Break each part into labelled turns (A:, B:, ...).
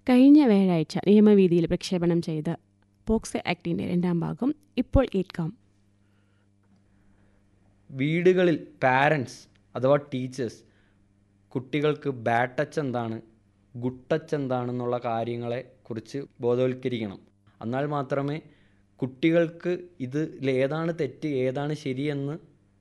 A: കഴിഞ്ഞ വ്യാഴാഴ്ച നിയമവീതിയിൽ പ്രക്ഷേപണം ചെയ്ത പോക്സോ ആക്ടിൻ്റെ രണ്ടാം ഭാഗം ഇപ്പോൾ കേൾക്കാം
B: വീടുകളിൽ പാരൻസ് അഥവാ ടീച്ചേഴ്സ് കുട്ടികൾക്ക് ബാഡ് ടച്ച് എന്താണ് ഗുഡ് ടച്ച് എന്താണെന്നുള്ള കാര്യങ്ങളെ കുറിച്ച് ബോധവൽക്കരിക്കണം എന്നാൽ മാത്രമേ കുട്ടികൾക്ക് ഇതിൽ ഏതാണ് തെറ്റ് ഏതാണ് ശരിയെന്ന്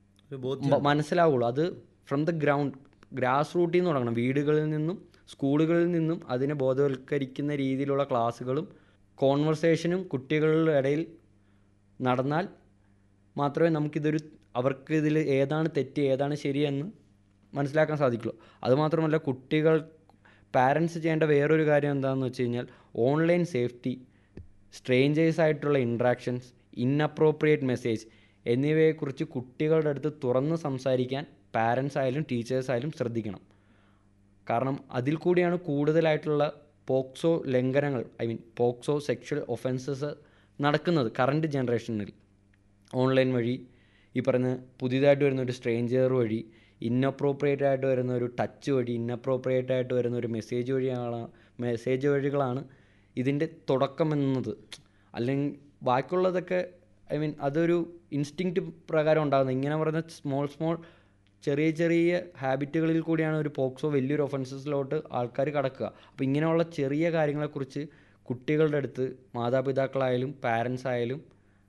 B: മ- മനസ്സിലാവുള്ളൂ അത് ഫ്രം ദ ഗ്രൗണ്ട് ഗ്രാസ് റൂട്ടിൽ നിന്ന് തുടങ്ങണം വീടുകളിൽ നിന്നും സ്കൂളുകളിൽ നിന്നും അതിനെ ബോധവൽക്കരിക്കുന്ന രീതിയിലുള്ള ക്ലാസ്സുകളും കോൺവെർസേഷനും കുട്ടികളുടെ ഇടയിൽ നടന്നാൽ മാത്രമേ നമുക്കിതൊരു അവർക്ക് ഇതിൽ ഏതാണ് തെറ്റ് ഏതാണ് ശരിയെന്ന് മനസ്സിലാക്കാൻ സാധിക്കുള്ളൂ അതുമാത്രമല്ല കുട്ടികൾ പാരൻസ് ചെയ്യേണ്ട വേറൊരു കാര്യം എന്താണെന്ന് വെച്ച് കഴിഞ്ഞാൽ ഓൺലൈൻ സേഫ്റ്റി സ്ട്രേഞ്ചേഴ്സ് ആയിട്ടുള്ള ഇൻട്രാക്ഷൻസ് ഇൻഅപ്രോപ്രിയേറ്റ് മെസ്സേജ് എന്നിവയെക്കുറിച്ച് കുട്ടികളുടെ അടുത്ത് തുറന്ന് സംസാരിക്കാൻ പാരൻസ് ആയാലും ടീച്ചേഴ്സ് ആയാലും ശ്രദ്ധിക്കണം കാരണം അതിൽ കൂടിയാണ് കൂടുതലായിട്ടുള്ള പോക്സോ ലംഘനങ്ങൾ I mean POCSO sexual offences നടക്കുന്നത് കറണ്ട് ജനറേഷനിൽ ഓൺലൈൻ വഴി ഈ പറയുന്ന പുതിയതായിട്ട് വരുന്ന ഒരു സ്ട്രേഞ്ചർ വഴി ഇന്നപ്രോപ്രിയേറ്റ് ആയിട്ട് വരുന്ന ഒരു ടച്ച് വഴി ഇന്നപ്രോപ്രിയേറ്റ് ആയിട്ട് വരുന്ന ഒരു മെസ്സേജ് വഴിയാണ് മെസ്സേജ് വഴികളാണ് ഇതിൻ്റെ തുടക്കം എന്നത് അല്ലെങ്കിൽ ബാക്കിയുള്ളതൊക്കെ ഐ മീൻ അതൊരു ഇൻസ്റ്റിങ്ക്റ്റ് പ്രകാരം ഉണ്ടാകുന്നത് ഇങ്ങനെ പറയുന്ന സ്മോൾ സ്മോൾ ചെറിയ ചെറിയ ഹാബിറ്റുകളിൽ കൂടിയാണ് ഒരു പോക്സോ വലിയൊരു ഒഫൻസസിലോട്ട് ആൾക്കാർ കടക്കുക അപ്പോൾ ഇങ്ങനെയുള്ള ചെറിയ കാര്യങ്ങളെക്കുറിച്ച് കുട്ടികളുടെ അടുത്ത് മാതാപിതാക്കളായാലും പാരൻസ് ആയാലും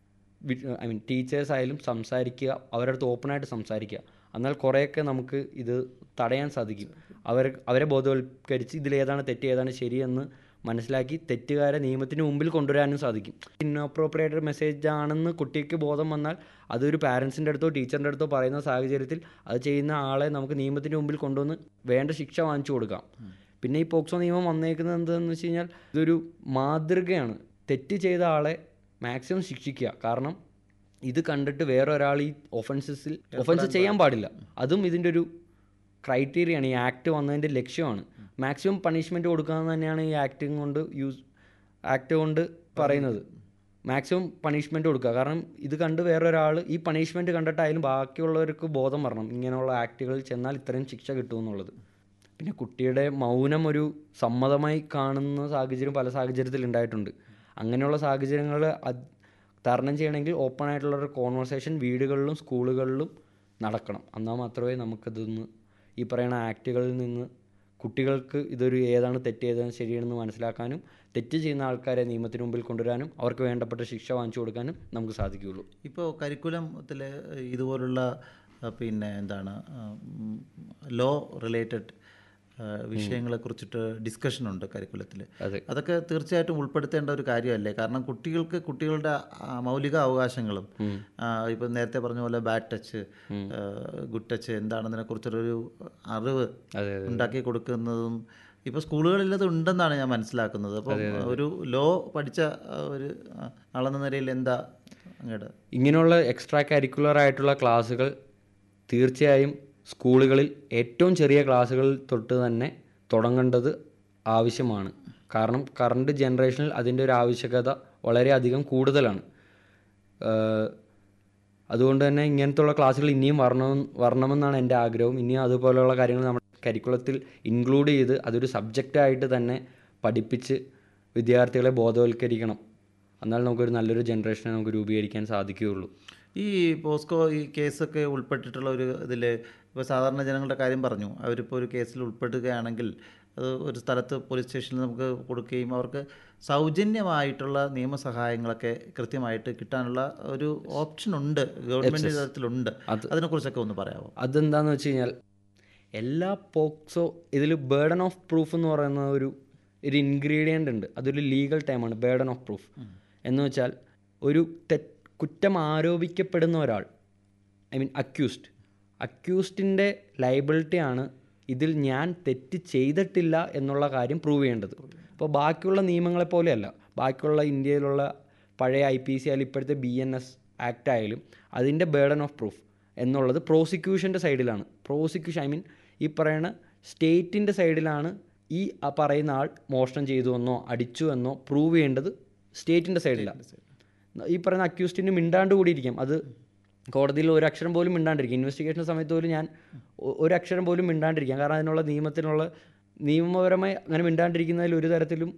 B: ഐ മീൻ ടീച്ചേഴ്സ് ആയാലും സംസാരിക്കുക അവരുടെ അടുത്ത് ഓപ്പണായിട്ട് സംസാരിക്കുക എന്നാൽ കുറേയൊക്കെ നമുക്ക് ഇത് തടയാൻ സാധിക്കും അവർ അവരെ ബോധവൽക്കരിച്ച് ഇതിലേതാണ് തെറ്റ് ഏതാണ് ശരിയെന്ന് മനസ്സിലാക്കി തെറ്റുകാരെ നിയമത്തിന് മുമ്പിൽ കൊണ്ടുവരാനും സാധിക്കും ഇന്നോപ്രോപ്രിയേറ്റഡ് മെസ്സേജ് ആണെന്ന് കുട്ടിക്ക് ബോധം വന്നാൽ അതൊരു പാരൻസിൻ്റെ അടുത്തോ ടീച്ചറിൻ്റെ അടുത്തോ പറയുന്ന സാഹചര്യത്തിൽ അത് ചെയ്യുന്ന ആളെ നമുക്ക് നിയമത്തിന് മുമ്പിൽ കൊണ്ടുവന്ന് വേണ്ട ശിക്ഷ വാങ്ങിച്ചു കൊടുക്കാം പിന്നെ ഈ പോക്സോ നിയമം വന്നേക്കുന്നത് എന്താണെന്ന് വെച്ച് കഴിഞ്ഞാൽ ഇതൊരു മാതൃകയാണ് തെറ്റ് ചെയ്ത ആളെ മാക്സിമം ശിക്ഷിക്കുക കാരണം ഇത് കണ്ടിട്ട് വേറെ ഒരാൾ ഈ ഒഫൻസസിൽ ഒഫൻസ് ചെയ്യാൻ പാടില്ല അതും ഇതിൻ്റെ ഒരു ക്രൈറ്റീരിയയാണ് ഈ ആക്ട് വന്നതിൻ്റെ ലക്ഷ്യമാണ് മാക്സിമം പണിഷ്മെൻറ്റ് കൊടുക്കുക എന്ന് തന്നെയാണ് ഈ ആക്ടിങ് കൊണ്ട് യൂസ് ആക്ട് കൊണ്ട് പറയുന്നത് മാക്സിമം പണിഷ്മെൻറ്റ് കൊടുക്കുക കാരണം ഇത് കണ്ട് വേറൊരാൾ ഈ പണിഷ്മെൻറ്റ് കണ്ടിട്ടായാലും ബാക്കിയുള്ളവർക്ക് ബോധം വരണം ഇങ്ങനെയുള്ള ആക്ടുകളിൽ ചെന്നാൽ ഇത്രയും ശിക്ഷ കിട്ടുമെന്നുള്ളത് പിന്നെ കുട്ടിയുടെ മൗനം ഒരു സമ്മതമായി കാണുന്ന സാഹചര്യം പല സാഹചര്യത്തിൽ ഉണ്ടായിട്ടുണ്ട് അങ്ങനെയുള്ള സാഹചര്യങ്ങൾ തരണം ചെയ്യണമെങ്കിൽ ഓപ്പൺ ആയിട്ടുള്ള ഒരു കോൺവെർസേഷൻ വീടുകളിലും സ്കൂളുകളിലും നടക്കണം എന്നാൽ മാത്രമേ നമുക്കതൊന്ന് ഈ പറയുന്ന ആക്റ്റുകളിൽ നിന്ന് കുട്ടികൾക്ക് ഇതൊരു ഏതാണ് തെറ്റ് ഏതാണ് ശരിയാണെന്ന് മനസ്സിലാക്കാനും തെറ്റ് ചെയ്യുന്ന ആൾക്കാരെ നിയമത്തിന് മുമ്പിൽ കൊണ്ടുവരാനും അവർക്ക് വേണ്ടപ്പെട്ട ശിക്ഷ വാങ്ങിച്ചു കൊടുക്കാനും നമുക്ക് സാധിക്കുകയുള്ളൂ
C: ഇപ്പോൾ കരിക്കുലത്തിൽ ഇതുപോലുള്ള ആ, പിന്നെ എന്താണ് ലോ റിലേറ്റഡ് വിഷയങ്ങളെ കുറിച്ചിട്ട് ഡിസ്കഷൻ ഉണ്ട് കരിക്കുലത്തിൽ
B: അതെ
C: അതൊക്കെ തീർച്ചയായിട്ടും ഉൾപ്പെടുത്തേണ്ട ഒരു കാര്യമല്ലേ കാരണം കുട്ടികൾക്ക് കുട്ടികളുടെ ആ, മൗലിക അവകാശങ്ങളും ഇപ്പം നേരത്തെ പറഞ്ഞ പോലെ ബാഡ് ടച്ച് ഗുഡ് ടച്ച് എന്താണെന്നതിനെ കുറിച്ചൊരു അറിവ്
B: അതെ
C: ഉണ്ടാക്കി കൊടുക്കുന്നതും ഇപ്പോൾ സ്കൂളുകളിൽ അത് ഉണ്ടെന്നാണ് ഞാൻ മനസ്സിലാക്കുന്നത് അപ്പം ഒരു ലോ പഠിച്ച ആ, ഒരു ആ, ആളെന്ന നിലയിൽ എന്താ അങ്ങയുടെ
B: ഇങ്ങനെയുള്ള എക്സ്ട്രാ കരിക്കുലർ ആയിട്ടുള്ള ക്ലാസ്സുകൾ തീർച്ചയായും സ്കൂളുകളിൽ ഏറ്റവും ചെറിയ ക്ലാസ്സുകളിൽ തൊട്ട് തന്നെ തുടങ്ങേണ്ടത് ആവശ്യമാണ് കാരണം കറണ്ട് ജനറേഷനിൽ അതിൻ്റെ ഒരു ആവശ്യകത വളരെയധികം കൂടുതലാണ് ഏഹ് അതുകൊണ്ട് തന്നെ ഇങ്ങനത്തുള്ള ക്ലാസ്സുകൾ ഇനിയും വരണം വരണമെന്നാണ് എൻ്റെ ആഗ്രഹം ഇനിയും അതുപോലെയുള്ള കാര്യങ്ങൾ നമ്മുടെ കരിക്കുലത്തിൽ ഇൻക്ലൂഡ് ചെയ്ത് അതൊരു സബ്ജക്റ്റായിട്ട് തന്നെ പഠിപ്പിച്ച് വിദ്യാർത്ഥികളെ ബോധവൽക്കരിക്കണം എന്നാൽ നമുക്കൊരു നല്ലൊരു ജനറേഷനെ നമുക്ക് രൂപീകരിക്കാൻ സാധിക്കുകയുള്ളൂ
C: ഈ പോസ്കോ ഈ കേസൊക്കെ ഉൾപ്പെട്ടിട്ടുള്ള ഒരു ഇതിൽ ഇപ്പോൾ സാധാരണ ജനങ്ങളുടെ കാര്യം പറഞ്ഞു അവരിപ്പോൾ ഒരു കേസിൽ ഉൾപ്പെടുകയാണെങ്കിൽ അത് ഒരു സ്ഥലത്ത് പോലീസ് സ്റ്റേഷനിൽ നമുക്ക് കൊടുക്കുകയും അവർക്ക് സൗജന്യമായിട്ടുള്ള നിയമസഹായങ്ങളൊക്കെ കൃത്യമായിട്ട് കിട്ടാനുള്ള ഒരു ഓപ്ഷൻ ഉണ്ട് ഗവൺമെൻറ് തലത്തിലുണ്ട്
B: അത്
C: അതിനെക്കുറിച്ചൊക്കെ ഒന്ന് പറയാമോ
B: അതെന്താന്ന് വെച്ച് കഴിഞ്ഞാൽ എല്ലാ പോക്സോ ഇതിൽ ബേർഡൻ ഓഫ് പ്രൂഫ് എന്ന് പറയുന്ന ഒരു ഒരു ഇൻഗ്രീഡിയൻ്റ് ഉണ്ട് അതൊരു ലീഗൽ ടൈമാണ് ബേർഡൻ ഓഫ് പ്രൂഫ് എന്ന് വെച്ചാൽ ഒരു തെ കുറ്റം ആരോപിക്കപ്പെടുന്ന ഒരാൾ ഐ മീൻ അക്യൂസ്ഡ് അക്യൂസ്ഡിൻ്റെ ലൈബിലിറ്റിയാണ് ഇതിൽ ഞാൻ തെറ്റ് ചെയ്തിട്ടില്ല എന്നുള്ള കാര്യം പ്രൂവ് ചെയ്യേണ്ടത് അപ്പോൾ ബാക്കിയുള്ള നിയമങ്ങളെ പോലെയല്ല ബാക്കിയുള്ള ഇന്ത്യയിലുള്ള പഴയ ഐ പി സി ആയാലും ഇപ്പോഴത്തെ ബി എൻ എസ് ആക്ട് ആയാലും അതിൻ്റെ ബേർഡൻ ഓഫ് പ്രൂഫ് എന്നുള്ളത് പ്രോസിക്യൂഷൻ്റെ സൈഡിലാണ് പ്രോസിക്യൂഷൻ ഐ മീൻ ഈ പറയുന്ന സ്റ്റേറ്റിൻ്റെ സൈഡിലാണ് ഈ ആ പറയുന്ന ആൾ മോഷണം ചെയ്തു എന്നോ അടിച്ചു എന്നോ പ്രൂവ് ചെയ്യേണ്ടത് സ്റ്റേറ്റിൻ്റെ സൈഡിലാണ് ഈ പറയുന്ന അക്യൂസ്റ്റിന് മിണ്ടാണ്ട് കൂടിയിരിക്കാം അത് കോടതിയിൽ ഒരു അക്ഷരം പോലും മിണ്ടാണ്ടിരിക്കും ഇൻവെസ്റ്റിഗേഷൻ സമയത്ത് പോലും ഞാൻ ഒ- ഒരു അക്ഷരം പോലും മിണ്ടാണ്ടിരിക്കാം കാരണം അതിനുള്ള നിയമത്തിനുള്ള നിയമപരമായി അങ്ങനെ മിണ്ടാണ്ടിരിക്കുന്നതിൽ ഒരു തരത്തിലും